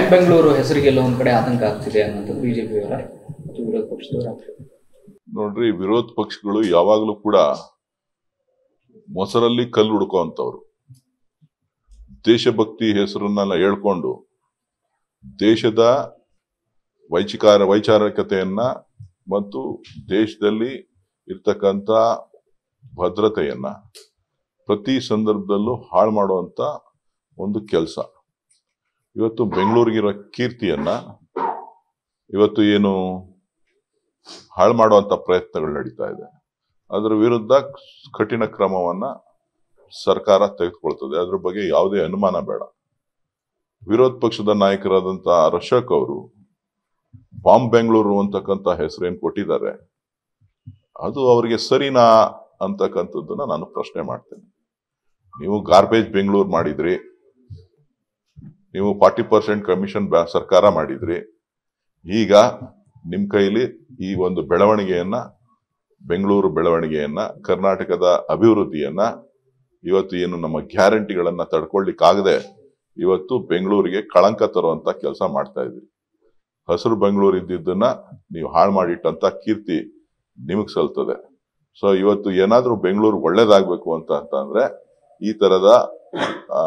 ಬೆಂಗಳೂರು ಹೆಸರಿಗೆಲ್ಲ ಒಂದ್ ಕಡೆ ಆತಂಕ ಆಗ್ತಿದೆ ಅನ್ನೋದು ಬಿಜೆಪಿಯವರ ಮತ್ತು ವಿರೋಧ ಪಕ್ಷದವರ ನೋಡ್ರಿ ವಿರೋಧ ಪಕ್ಷಗಳು ಯಾವಾಗಲೂ ಕೂಡ ಮೊಸರಲ್ಲಿ ಕಲ್ಲು ಹುಡುಕುವಂತವ್ರು ದೇಶಭಕ್ತಿ ಹೆಸರನ್ನೆಲ್ಲ ಹೇಳ್ಕೊಂಡು ದೇಶದ ವೈಚಿಕಾರ ವೈಚಾರಿಕತೆಯನ್ನ ಮತ್ತು ದೇಶದಲ್ಲಿ ಇರ್ತಕ್ಕಂಥ ಭದ್ರತೆಯನ್ನ ಪ್ರತಿ ಸಂದರ್ಭದಲ್ಲೂ ಹಾಳು ಮಾಡುವಂತ ಒಂದು ಕೆಲಸ ಇವತ್ತು ಬೆಂಗಳೂರಿಗಿರೋ ಕೀರ್ತಿಯನ್ನ ಇವತ್ತು ಏನು ಹಾಳು ಮಾಡುವಂತ ಪ್ರಯತ್ನಗಳು ನಡೀತಾ ಇದೆ ಅದರ ವಿರುದ್ಧ ಕಠಿಣ ಕ್ರಮವನ್ನ ಸರ್ಕಾರ ತೆಗೆದುಕೊಳ್ತದೆ ಅದ್ರ ಬಗ್ಗೆ ಯಾವುದೇ ಅನುಮಾನ ಬೇಡ ವಿರೋಧ ಪಕ್ಷದ ನಾಯಕರಾದಂತ ಅಶೋಕ್ ಅವರು ಬಾಂಬ್ ಬೆಂಗಳೂರು ಅಂತಕ್ಕಂಥ ಹೆಸರೇನು ಕೊಟ್ಟಿದ್ದಾರೆ ಅದು ಅವರಿಗೆ ಸರಿನಾ ಅಂತಕ್ಕಂಥದ್ದನ್ನ ನಾನು ಪ್ರಶ್ನೆ ಮಾಡ್ತೇನೆ ನೀವು ಗಾರ್ಬೇಜ್ ಬೆಂಗಳೂರು ಮಾಡಿದ್ರಿ ನೀವು ಫಾರ್ಟಿ ಪರ್ಸೆಂಟ್ ಕಮಿಷನ್ ಸರ್ಕಾರ ಮಾಡಿದ್ರಿ ಈಗ ನಿಮ್ ಕೈಲಿ ಈ ಒಂದು ಬೆಳವಣಿಗೆಯನ್ನ ಬೆಂಗಳೂರು ಬೆಳವಣಿಗೆಯನ್ನ ಕರ್ನಾಟಕದ ಅಭಿವೃದ್ಧಿಯನ್ನ ಇವತ್ತು ಏನು ನಮ್ಮ ಗ್ಯಾರಂಟಿಗಳನ್ನ ತಡ್ಕೊಳ್ಲಿಕ್ಕಾಗದೆ ಇವತ್ತು ಬೆಂಗಳೂರಿಗೆ ಕಳಂಕ ತರುವಂತ ಕೆಲಸ ಮಾಡ್ತಾ ಇದ್ರಿ ಹಸಿರು ಬೆಂಗಳೂರು ಇದ್ದಿದ್ದನ್ನ ನೀವು ಹಾಳು ಮಾಡಿಟ್ಟಂತ ಕೀರ್ತಿ ನಿಮಗ್ ಸಲ್ತದೆ ಸೊ ಇವತ್ತು ಏನಾದ್ರೂ ಬೆಂಗಳೂರು ಒಳ್ಳೇದಾಗ್ಬೇಕು ಅಂತ ಅಂತಂದ್ರೆ ಈ ತರದ ಆ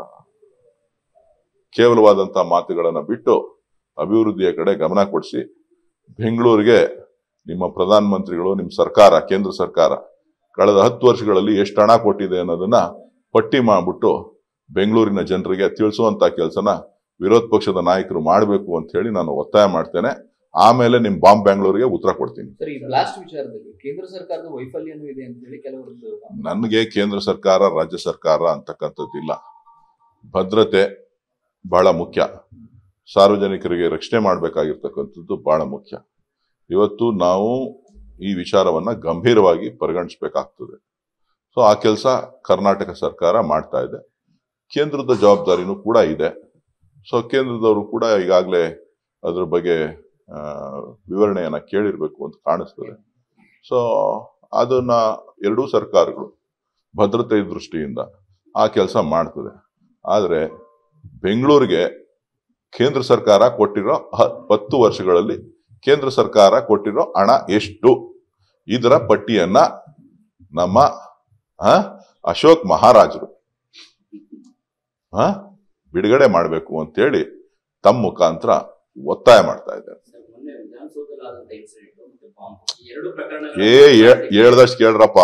ಕೇವಲವಾದಂತ ಮಾತುಗಳನ್ನ ಬಿಟ್ಟು ಅಭಿವೃದ್ಧಿಯ ಕಡೆ ಗಮನ ಕೊಡಿಸಿ ಬೆಂಗಳೂರಿಗೆ ನಿಮ್ಮ ಪ್ರಧಾನ ಮಂತ್ರಿಗಳು ನಿಮ್ಮ ಸರ್ಕಾರ ಕೇಂದ್ರ ಸರ್ಕಾರ ಕಳೆದ ಹತ್ತು ವರ್ಷಗಳಲ್ಲಿ ಎಷ್ಟು ಹಣ ಕೊಟ್ಟಿದೆ ಅನ್ನೋದನ್ನ ಪಟ್ಟಿ ಮಾಡ್ಬಿಟ್ಟು ಬೆಂಗಳೂರಿನ ಜನರಿಗೆ ತಿಳಿಸುವಂತ ಕೆಲಸನ ವಿರೋಧ ಪಕ್ಷದ ನಾಯಕರು ಮಾಡಬೇಕು ಅಂತ ಹೇಳಿ ನಾನು ಒತ್ತಾಯ ಮಾಡ್ತೇನೆ ಆಮೇಲೆ ನಿಮ್ ಬಾಂಬ್ ಬೆಂಗಳೂರಿಗೆ ಉತ್ತರ ಕೊಡ್ತೀನಿ ಸರ್ ಈ ಬ್ಲಾಸ್ಟ್ ವಿಚಾರದಲ್ಲಿ ಕೇಂದ್ರ ಸರ್ಕಾರದ ವೈಫಲ್ಯನೂ ಇದೆ ಅಂತ ಹೇಳಿ ಕೆಲವರದ್ದು ನನಗೆ ಕೇಂದ್ರ ಸರ್ಕಾರ ರಾಜ್ಯ ಸರ್ಕಾರ ಅಂತಕ್ಕಂಥದ್ದಿಲ್ಲ ಭದ್ರತೆ ಬಹಳ ಮುಖ್ಯ ಸಾರ್ವಜನಿಕರಿಗೆ ರಕ್ಷಣೆ ಮಾಡಬೇಕಾಗಿರ್ತಕ್ಕಂಥದ್ದು ಬಹಳ ಮುಖ್ಯ ಇವತ್ತು ನಾವು ಈ ವಿಚಾರವನ್ನ ಗಂಭೀರವಾಗಿ ಪರಿಗಣಿಸಬೇಕಾಗ್ತದೆ ಸೊ ಆ ಕೆಲಸ ಕರ್ನಾಟಕ ಸರ್ಕಾರ ಮಾಡ್ತಾ ಇದೆ ಕೇಂದ್ರದ ಜವಾಬ್ದಾರಿನೂ ಕೂಡ ಇದೆ ಸೊ ಕೇಂದ್ರದವರು ಕೂಡ ಈಗಾಗಲೇ ಅದ್ರ ಬಗ್ಗೆ ಆ, ವಿವರಣೆಯನ್ನ ಕೇಳಿರ್ಬೇಕು ಅಂತ ಕಾಣಿಸ್ತದೆ ಸೊ ಅದನ್ನ ಎರಡೂ ಸರ್ಕಾರಗಳು ಭದ್ರತೆ ದೃಷ್ಟಿಯಿಂದ ಆ ಕೆಲಸ ಮಾಡ್ತದೆ ಆದರೆ ಬೆಂಗಳೂರಿಗೆ ಕೇಂದ್ರ ಸರ್ಕಾರ ಕೊಟ್ಟಿರೋ ಹ- ಹತ್ತು ವರ್ಷಗಳಲ್ಲಿ ಕೇಂದ್ರ ಸರ್ಕಾರ ಕೊಟ್ಟಿರೋ ಹಣ ಎಷ್ಟು ಇದರ ಪಟ್ಟಿಯನ್ನ ನಮ್ಮ ಆ, ಅಶೋಕ್ ಮಹಾರಾಜರು ಆ, ಬಿಡುಗಡೆ ಮಾಡಬೇಕು ಅಂತೇಳಿ ತಮ್ಮ ಮುಖಾಂತರ ಒತ್ತಾಯ ಮಾಡ್ತಾ ಇದ್ದಾರೆ ಮೊನ್ನೆ ವಿಧಾನಸೌಧದಲ್ಲಿ ಆದಂತ ಇನ್ಸಿಡೆಂಟ್ ಮತ್ತೆ ಬಾಂಬ್ ಎರಡು ಪ್ರಕರಣ ಏ ಹೇಳ್ದಷ್ಟು ಕೇಳ್ರಪ್ಪ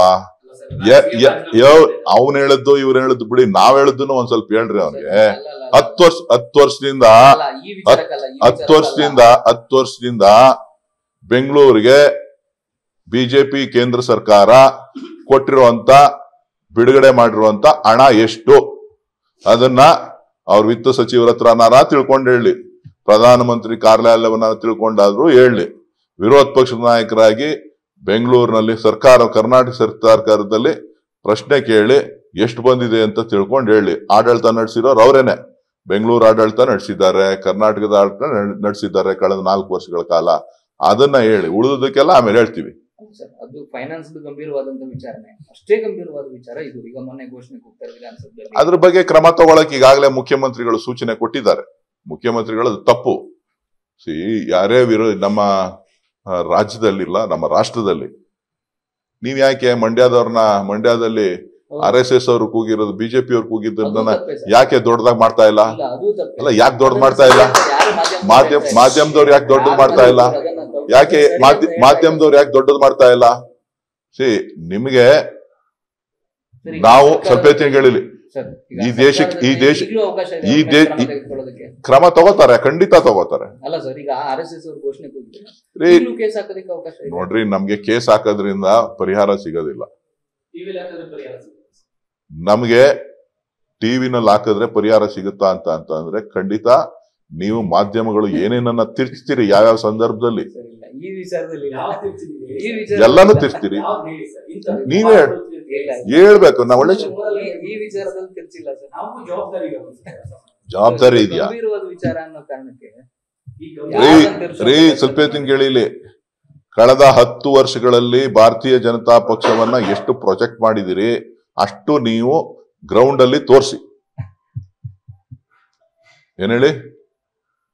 ಅವನ್ ಹೇಳಿದ್ದು ಇವ್ರು ಹೇಳಿದ್ದು ಬಿಡಿ ನಾವ್ ಹೇಳಿದ್ದು ಒಂದ್ ಸ್ವಲ್ಪ ಹೇಳ್ರಿ ಅವ್ನಿಗೆ ಹತ್ತು ವರ್ಷ ಹತ್ತು ವರ್ಷದಿಂದ ಹತ್ತು ವರ್ಷದಿಂದ ಹತ್ತು ವರ್ಷದಿಂದ ಬೆಂಗಳೂರಿಗೆ ಬಿಜೆಪಿ ಕೇಂದ್ರ ಸರ್ಕಾರ ಕೊಟ್ಟಿರುವಂತ ಬಿಡುಗಡೆ ಮಾಡಿರುವಂತ ಹಣ ಎಷ್ಟು ಅದನ್ನ ಅವ್ರ ವಿತ್ತ ಸಚಿವರ ಹತ್ರನಾರ ತಿಳ್ಕೊಂಡು ಹೇಳಿ ಪ್ರಧಾನಮಂತ್ರಿ ಕಾರ್ಯಾಲಯವನ್ನ ತಿಳ್ಕೊಂಡಾದ್ರೂ ಹೇಳಿ ವಿರೋಧ ಪಕ್ಷದ ನಾಯಕರಾಗಿ ಬೆಂಗಳೂರಿನಲ್ಲಿ ಸರ್ಕಾರ ಕರ್ನಾಟಕ ಸರ್ಕಾರದಲ್ಲಿ ಪ್ರಶ್ನೆ ಕೇಳಿ ಎಷ್ಟು ಬಂದಿದೆ ಅಂತ ತಿಳ್ಕೊಂಡು ಹೇಳಿ ಆಡಳಿತ ನಡೆಸಿರೋರು ಅವರೇನೆ ಬೆಂಗಳೂರು ಆಡಳಿತ ನಡೆಸಿದ್ದಾರೆ ಕರ್ನಾಟಕದ ಆಡಳಿತ ನಡೆಸಿದ್ದಾರೆ ಕಳೆದ ನಾಲ್ಕು ವರ್ಷಗಳ ಕಾಲ ಅದನ್ನ ಹೇಳಿ ಉಳಿದಕ್ಕೆಲ್ಲ ಆಮೇಲೆ ಹೇಳ್ತೀವಿ ಸರ್ ಅದು ಫೈನಾನ್ಸ್ ಗಂಭೀರವಾದಂತ ವಿಚಾರನೆ ಅಷ್ಟೇ ಗಂಭೀರವಾದ ವಿಚಾರ ಇದು ಈಗ ಮೊನ್ನೆ ಘೋಷಣೆ ಕೂಗ್ತಾರೆ ವಿಧಾನಸಭೆಯಲ್ಲಿ ಅದ್ರ ಬಗ್ಗೆ ಕ್ರಮ ತಗೊಳಕ್ ಈಗಾಗಲೇ ಮುಖ್ಯಮಂತ್ರಿಗಳು ಸೂಚನೆ ಕೊಟ್ಟಿದ್ದಾರೆ ಮುಖ್ಯಮಂತ್ರಿಗಳು ಅದು ತಪ್ಪು ಸಿ ಯಾರೇ ವಿರೋ ನಮ್ಮ ಆ, ರಾಜ್ಯದಲ್ಲಿಲ್ಲ ನಮ್ಮ ರಾಷ್ಟ್ರದಲ್ಲಿ ನೀವ್ ಯಾಕೆ ಮಂಡ್ಯದವ್ರನ್ನ ಮಂಡ್ಯದಲ್ಲಿ ಆರ್ ಎಸ್ ಎಸ್ ಅವರು ಕೂಗಿರೋದು ಬಿಜೆಪಿ ಅವ್ರು ಅದು ಕೂಗಿದ್ದನ್ನ ತಪ್ಪೇ ಸರ್. ಯಾಕೆ ದೊಡ್ಡದಾಗಿ ಮಾಡ್ತಾ ಇಲ್ಲ ಇಲ್ಲ, ಅದು ತಪ್ಪೇ. ಅಲ್ಲ, ಯಾಕ್ ದೊಡ್ಡದ್ ಮಾಡ್ತಾ ಇಲ್ಲ? ಯಾರು ಮಾಧ್ಯಮ ಮಾಧ್ಯಮ ಮಾಧ್ಯಮದವ್ರು ಯಾಕೆ ದೊಡ್ಡದು ಮಾಡ್ತಾ ಇಲ್ಲ ಅದನ್ನ ತಪ್ಪು- ಯಾಕೆ ಸರಿ ಮಾಧ್ಯ ಅಂತ ಮಾಧ್ಯಮದವ್ರು ಯಾಕೆ ದೊಡ್ಡದು ಮಾಡ್ತಾ ಇಲ್ಲ ಸಿ ನಿಮಗೆ ಸರಿ, ನಾವು ಸರ್ಕಾರ- ಸ್ವಲ್ಪ ತಿಂಗಳಿಲಿ ಸರ್, ಈಗ ಈ ದೇಶಕ್ಕೆ- ಈ ಸರ್ಕಾರದಲ್ಲಿ ದೇಶ- ಈಗಲೂ ಅವಕಾಶ ಇದೆ ಈ ಅವ್ರ ದೇ- ಕ್ರಮ ಈ- ತೆಗೆದುಕೊಳ್ಳೋದಕ್ಕೆ. ಕ್ರಮ ತಗೋತಾರೆ ಖಂಡಿತ ತಗೋತಾರೆ ಅಲ್ಲ ಸರ್ ಈಗ ಆರ್ ಎಸ್ ಎಸ್ ಅವ್ರು ಘೋಷಣೆ ಕೂಗಿದ್ರು ರೀ ಈಗಲೂ ಕೇಸ್ ಹಾಕೋದಕ್ಕೆ ಅವಕಾಶ ಇದೆ ನೋಡ್ರಿ ನಮ್ಗೆ ಕೇಸ್ ಹಾಕೋದ್ರಿಂದ ಪರಿಹಾರ ಸಿಗೋದಿಲ್ಲ ಟಿವಿಲಿ ಹಾಕಿದ್ರೆ ಪರಿಹಾರ ಸಿಗುತ್ತೆ. ನಮ್ಗೆ ಟಿವಿನಲ್ಲಿ ಹಾಕಿದ್ರೆ ಪರಿಹಾರ ಸಿಗುತ್ತಾ ಅಂತ ಅಂತ ಅಂದ್ರೆ ಖಂಡಿತ ನೀವು ಮಾಧ್ಯಮಗಳು ಏನೇನನ್ನ ತಿರ್ಚ್ತೀರಿ ಯಾವ್ಯಾವ ಸಂದರ್ಭದಲ್ಲಿ ಸರ್, ಇಲ್ಲ, ಈ ವಿಚಾರದಲ್ಲಿ ಇಲ್ಲ. ಯಾವ್ದು ತಿರ್ಚಿದೀವಿ ಹೇಳಿ ಈ ಸರ್? ವಿಚಾರದಲ್ಲಿ ಎಲ್ಲಾನು ಇಲ್ಲ. ತಿರ್ಚ್ತೀರಿ ಯಾವ್ದು ಹೇಳಿ ಸರ್? ಇಂಥದ್ದು ನೀವೇ ಯಾವ್ದು ತಿರ್ಚಿದೀವಿ? ಇಲ್ಲ. ಹೇಳ್ಬೇಕು ನಾವು ಒಳ್ಳೆ ಈ- ಈ ವಿಚಾರದಲ್ಲಿ ತಿರ್ಚಿಲ್ಲ ಸರ್ ನಮಗೂ ಜವಾಬ್ದಾರಿ ಇದೆ ಒಂದು ಸರ್. ಜವಾಬ್ದಾರಿ ಇದೆಯಾ ಗಂಭೀರವಾದ ವಿಚಾರ ಅನ್ನೋ ಕಾರಣಕ್ಕೆ ಈ ರೀ ಗಂಭೀರ- ರೀ ಸ್ವಲ್ಪ ಹೊತ್ತಿನ ಕೇಳಿಲಿ ಕಳೆದ ಹತ್ತು ವರ್ಷಗಳಲ್ಲಿ ಭಾರತೀಯ ಜನತಾ ಪಕ್ಷವನ್ನ ಎಷ್ಟು ಪ್ರೊಜೆಕ್ಟ್ ಮಾಡಿದಿರಿ ಅಷ್ಟು ನೀವು ಗ್ರೌಂಡ್ ಅಲ್ಲಿ ತೋರಿಸಿ ಏನ್ ಹೇಳಿ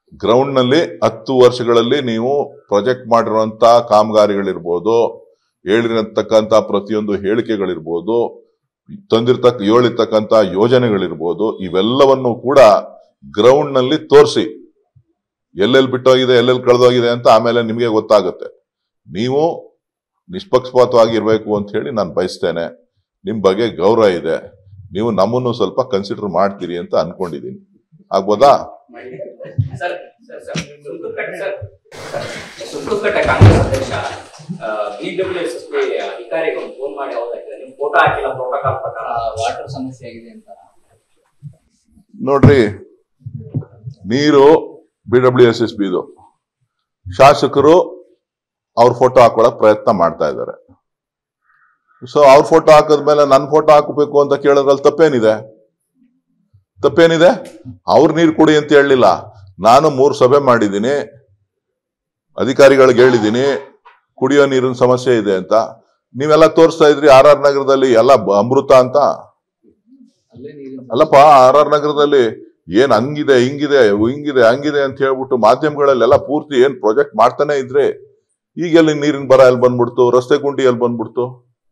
ಗ್ರೌಂಡ್ ನಲ್ಲಿ ಹತ್ತು ವರ್ಷಗಳಲ್ಲಿ ನೀವು ಪ್ರೊಜೆಕ್ಟ್ ಮಾಡಿರುವಂತ ಕಾಮಗಾರಿಗಳಿರ್ಬೋದು ಹೇಳಿರತಕ್ಕಂತ ಪ್ರತಿಯೊಂದು ಹೇಳಿಕೆಗಳಿರ್ಬೋದು ತಂದಿರ್ತಕ್ಕ ಹೇಳಿರ್ತಕ್ಕಂತ ಯೋಜನೆಗಳಿರ್ಬೋದು ಇವೆಲ್ಲವನ್ನು ಕೂಡ ಗ್ರೌಂಡ್ ನಲ್ಲಿ ತೋರಿಸಿ ಎಲ್ಲೆಲ್ಲಿ ಬಿಟ್ಟೋಗಿದೆ ಎಲ್ಲೆಲ್ಲಿ ಕಳೆದೋಗಿದೆ ಅಂತ ಆಮೇಲೆ ನಿಮಗೆ ಗೊತ್ತಾಗುತ್ತೆ ನೀವು ನಿಷ್ಪಕ್ಷಪಾತವಾಗಿ ಇರಬೇಕು ಅಂತ ಹೇಳಿ ನಾನು ಬಯಸ್ತೇನೆ ನಿಮ್ ಬಗ್ಗೆ ಗೌರವ ಇದೆ ನೀವು ನಮ್ಮನ್ನು ಸ್ವಲ್ಪ ಕನ್ಸಿಡರ್ ಮಾಡ್ತೀರಿ ಅಂತ ಅನ್ಕೊಂಡಿದ್ದೀನಿ ಆಗ್ಬೋದಾ sir sir sir Sunkukatte sir Sunkukatte Congress ಅಧ್ಯಕ್ಷ ಬಿಡಬ್ಲ್ಯೂ ಎಸ್ ಎಸ್ ಪಿ ಅಧಿಕಾರಿಗೆ ಒಂದು ಫೋನ್ ಮಾಡಿ ಹೌದಾಗಿದೆ ನಿಮ್ ಫೋಟೋ ಹಾಕಿಲ್ಲ ಪ್ರೋಟೋಕಾಲ್ ಪ್ರಕಾರ ವಾಟರ್ ಸಮಸ್ಯೆ ಆಗಿದೆ ಅಂತ ನೋಡ್ರಿ ನೀರು ಬಿ ಡಬ್ಲ್ಯೂ ಎಸ್ ಎಸ್ ಬಿದು ಶಾಸಕರು ಅವ್ರ ಫೋಟೋ ಹಾಕೊಳಕ್ ಪ್ರಯತ್ನ ಮಾಡ್ತಾ ಇದ್ದಾರೆ ಸೊ ಅವ್ರ ಫೋಟೋ ಹಾಕಿದ್ಮೇಲೆ ನನ್ನ ಫೋಟೋ ಹಾಕಬೇಕು ಅಂತ ಕೇಳೋದ್ರಲ್ಲಿ ತಪ್ಪೇನಿದೆ ತಪ್ಪೇನಿದೆ ಅವ್ರ ನೀರು ಕುಡಿ ಅಂತ ಹೇಳಲಿಲ್ಲ ನಾನು ಮೂರು ಸಭೆ ಮಾಡಿದ್ದೀನಿ ಅಧಿಕಾರಿಗಳಿಗೆ ಹೇಳಿದ್ದೀನಿ ಕುಡಿಯೋ ನೀರಿನ ಸಮಸ್ಯೆ ಇದೆ ಅಂತ ನೀವೆಲ್ಲ ತೋರಿಸ್ತಾ ಇದ್ರಿ ಆರ್ ಆರ್ ನಗರದಲ್ಲಿ ಎಲ್ಲ ಬ- ಅಮೃತ ಅಂತ ಅಲ್ಲೇ ನೀರಿನ ಅಲ್ಲಪ್ಪ ಆರ್ ಆರ್ ನಗರದಲ್ಲಿ ಏನ್ ಹಂಗಿದೆ ಹಿಂಗಿದೆ ಹಿಂಗಿದೆ ಹಂಗಿದೆ ಅಂತ ಹೇಳ್ಬಿಟ್ಟು ಮಾಧ್ಯಮಗಳಲ್ಲೆಲ್ಲ ಪೂರ್ತಿ ಏನ್ ಪ್ರಾಜೆಕ್ಟ್ ಮಾಡ್ತಾನೆ ಇದ್ರೆ ಈಗ ಎಲ್ಲಿ ನೀರಿನ ಬರ ಎಲ್ಲಿ ಬಂದ್ಬಿಡ್ತು ರಸ್ತೆ ಗುಂಡಿ ಎಲ್ಲಿ ಬಂದ್ಬಿಡ್ತು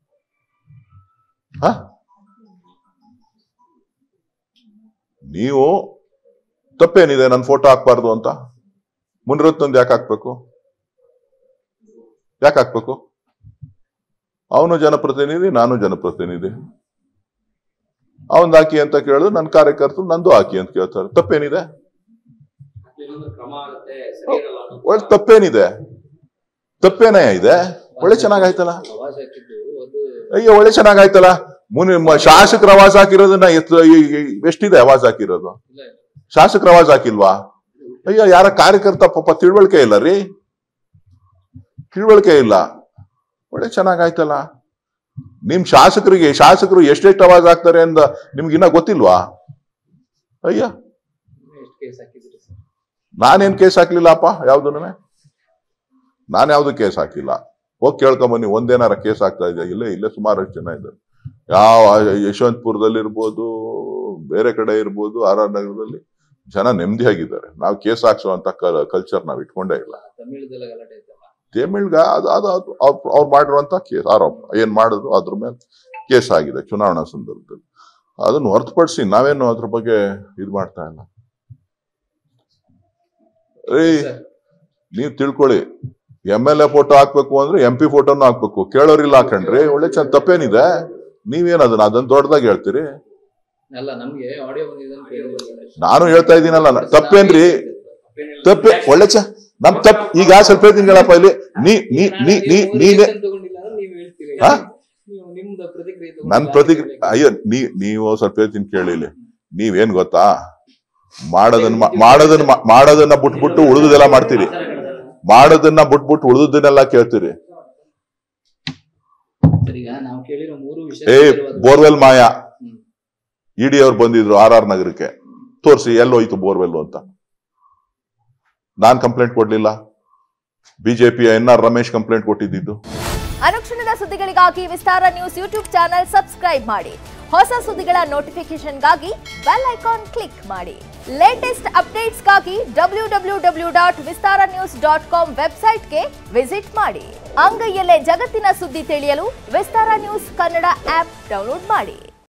ಹ ನೀವು ತಪ್ಪೇನಿದೆ ನನ್ನ ಫೋಟೋ ಹಾಕ್ಬಾರ್ದು ಅಂತ ಮುನಿರತ್ನಂದ್ ಯಾಕೆ ಹಾಕ್ಬೇಕು ಯಾಕೆ ಹಾಕ್ಬೇಕು ಅವನು ಜನಪ್ರತಿನಿಧಿ ನಾನು ಜನಪ್ರತಿನಿಧಿ ಅವನ್ ಹಾಕಿ ಅಂತ ಕೇಳಿದ್ರು ನನ್ನ ಕಾರ್ಯಕರ್ತರು ನಂದು ಹಾಕಿ ಅಂತ ಕೇಳ್ತಾರೆ ತಪ್ಪೇನಿದೆ ಇನ್ನೊಂದು ಕ್ರಮ ಆಗುತ್ತೆ ಸರಿ ಇರಲ್ಲ ಅನ್ನೋ- ಒಳ್ಳೆ ತಪ್ಪೇನಿದೆ ತಪ್ಪೇನೇ ಇದೆ ಒಳ್ಳೆ ಚೆನ್ನಾಗಾಯ್ತಲ್ಲ ಪ್ರವಾಸ ಹಾಕಿದ್ದು ಅದು ಅಯ್ಯೋ ಒಳ್ಳೆ ಚೆನ್ನಾಗಾಯ್ತಲ್ಲ ಮುನಿ ಮ- ಶಾಸಕರ ಆವಾಸ ಹಾಕಿರೋದನ್ನ ಎತ್- ಈ- ಈ- ಎಷ್ಟಿದೆ ಆವಾಸ ಹಾಕಿರೋದು ಇಲ್ಲ ಇಲ್ಲ. ಶಾಸಕರ ಆವಾಸ ಹಾಕಿಲ್ವಾ ಅಯ್ಯೋ ಯಾರ ಕಾರ್ಯಕರ್ತ ಪಾಪ ತಿಳುವಳಿಕೆ ಇಲ್ಲ ರೀ ತಿಳುವಳಿಕೆ ಇಲ್ಲ ಒಳ್ಳೆ ಚೆನ್ನಾಗಾಯ್ತಲ್ಲ ನಿಮ್ ಶಾಸಕರಿಗೆ ಶಾಸಕರು ಎಷ್ಟೆಷ್ಟು ಆವಾಜ್ ಹಾಕ್ತಾರೆ ಅಂತ ನಿಮ್ಗಿನ್ನ ಗೊತ್ತಿಲ್ವಾ ಅಯ್ಯ ಎಷ್ಟು ಕೇಸ್ ಹಾಕಿದ್ರಿ ಸರ್ ನಾನೇನ್ ಕೇಸ್ ಹಾಕ್ಲಿಲ್ಲಪ್ಪ ಯಾವ್ದನ್ನು ನಾನು ಯಾವ್ದು ಕೇಸ್ ಹಾಕಿಲ್ಲ ಹೋಗಿ ಕೇಳ್ಕೊಂಬನ್ನಿ ಒಂದೇನಾರ ಕೇಸ್ ಆಗ್ತಾ ಇದೆ ಇಲ್ಲೇ ಇಲ್ಲೇ ಸುಮಾರಷ್ಟು ಜನ ಇದ್ದಾರೆ ಯಾವ ಯಶವಂತಪುರದಲ್ಲಿ ಇರ್ಬೋದು ಬೇರೆ ಕಡೆ ಇರ್ಬೋದು ಆರ್ ಆರ್ ನಗರದಲ್ಲಿ ಜನ ನೆಮ್ಮದಿಯಾಗಿದ್ದಾರೆ ನಾವು ಕೇಸ್ ಹಾಕ್ಸುವಂತ ಕಲ್ಚರ್ ನಾವು ಇಟ್ಕೊಂಡೇ ಇಲ್ಲ ತಮಿಳ್ದೆಲ್ಲ ಗಲಾಟೆ ಐತಲ್ಲ ತಮಿಳ್ಗ ಅದು ಅದು ಅದು ಅವ್ರು ಅವ್ರು ಮಾಡಿರುವಂತ ಕೇಸ್ ಆರೋಪ ಏನ್ ಮಾಡಿದ್ರು ಅದ್ರ ಮೇಲೆ ಕೇಸ್ ಆಗಿದೆ ಚುನಾವಣಾ ಸಂದರ್ಭದಲ್ಲಿ ಅದನ್ನು ಹೊರತುಪಡಿಸಿ ನಾವೇನು ಅದ್ರ ಬಗ್ಗೆ ಇದು ಮಾಡ್ತಾ ಇಲ್ಲ ಏ ಸರ್ ನೀವ್ ತಿಳ್ಕೊಳ್ಳಿ ಎಂ ಎಲ್ ಎ ಫೋಟೋ ಹಾಕ್ಬೇಕು ಅಂದ್ರೆ ಎಂ ಪಿ ಫೋಟೋನು ಹಾಕ್ಬೇಕು ಕೇಳೋರಿಲ್ಲ ಹಾಕಂಡ್ರಿ ಒಳ್ಳೆ ಚಂದ ತಪ್ಪೇನಿದೆ ನೀವೇನ್ ಅದನ್ನ ಅದನ್ನ ದೊಡ್ಡದಾಗಿ ಹೇಳ್ತೀರಿ ಅಲ್ಲ ನಮ್ಗೆ ಆಡಿಯೋ ಬಂದಿದೆ ಅಂತ ಕೇಳಿದ್ರೆ ನಾನು ಹೇಳ್ತಾ ಇದ್ದೀನಲ್ಲ ನ- ತಪ್ಪೇನ್ರಿ ತಪ್ಪೆ ಒಳ್ಳೆ ಚ ನಮ್ ತಪ್ ಈಗ ಸ್ವಲ್ಪ ಹೇಳ್ತೀನಿಗಳಪ್ಪ ಇಲ್ಲಿ ನೀ ನೀ ನೀ ನೀ ನೀನೆ ತಗೊಂಡಿಲ್ಲ ಅಂದ್ರೆ ನೀವ್ ಹೇಳ್ತೀರಿ ಹಾ? ನೀವು ನಿಮ್ದು ಪ್ರತಿಕ್ರಿಯೆ ತಗೊಂಡು ನನ್ ಪ್ರತಿಕ್ರಿಯೆ ಅಯ್ಯೋ ನೀ ನೀವು ಸ್ವಲ್ಪ ಹೇಳ್ತೀನಿ ಕೇಳಿ ಇಲ್ಲಿ ನೀವೇನ್ ಗೊತ್ತಾ ಮಾಡೋದನ್ನ ಮಾ- ಮಾಡೋದನ್ನ ಮಾ- ಮಾಡೋದನ್ನ ಬಿಟ್ಬಿಟ್ಟು ಉಳಿದುದೆಲ್ಲ ಮಾಡ್ತೀರಿ ಮಾಡೋದನ್ನ ಬಿಟ್ಬಿಟ್ಟು ಉಳಿದುದನ್ನೆಲ್ಲ ಕೇಳ್ತೀರಿ ಸರ್, ಈಗ ನಾವು ಕೇಳಿರೋ ಮೂರು ವಿಷಯ ಏ ಗಂಭೀರವಾದ- ಬೋರ್ವೆಲ್ ಮಾಯ ಹ್ಮ್. ಇಡಿ ಅವ್ರು ಬಂದಿದ್ರು ಆರ್ ಆರ್ ನಗರಕ್ಕೆ ತೋರಿಸಿ ಎಲ್ಲೋಯ್ತು ಬೋರ್ವೆಲ್ ಅಂತ ನಾನ್ ಕಂಪ್ಲೇಂಟ್ ಕೊಡ್ಲಿಲ್ಲ BJP N R Ramesh complaint ಕೊಟ್ಟಿದ್ದು ಅನುಕ್ಷಣದ ಸುದ್ದಿಗಳಿಗಾಗಿ Vistara news YouTube channel subscribe ಮಾಡಿ ಹೊಸ ಸುದ್ದಿಗಳ ನೋಟಿಫಿಕೇಶನ್ಗಾಗಿ ಬೆಲ್ ಐಕಾನ್ ಕ್ಲಿಕ್ ಮಾಡಿ ಲೇಟೆಸ್ಟ್ ಅಪ್ಡೇಟ್ಸ್ಗಾಗಿ W W W dot Vistara news dot com ವೆಬ್ಸೈಟ್ಗೆ ವಿಸಿಟ್ ಮಾಡಿ ಅಂಗೈಯಲ್ಲೇ ಜಗತ್ತಿನ ಸುದ್ದಿ ತಿಳಿಯಲು Vistara news Kannada app download ಮಾಡಿ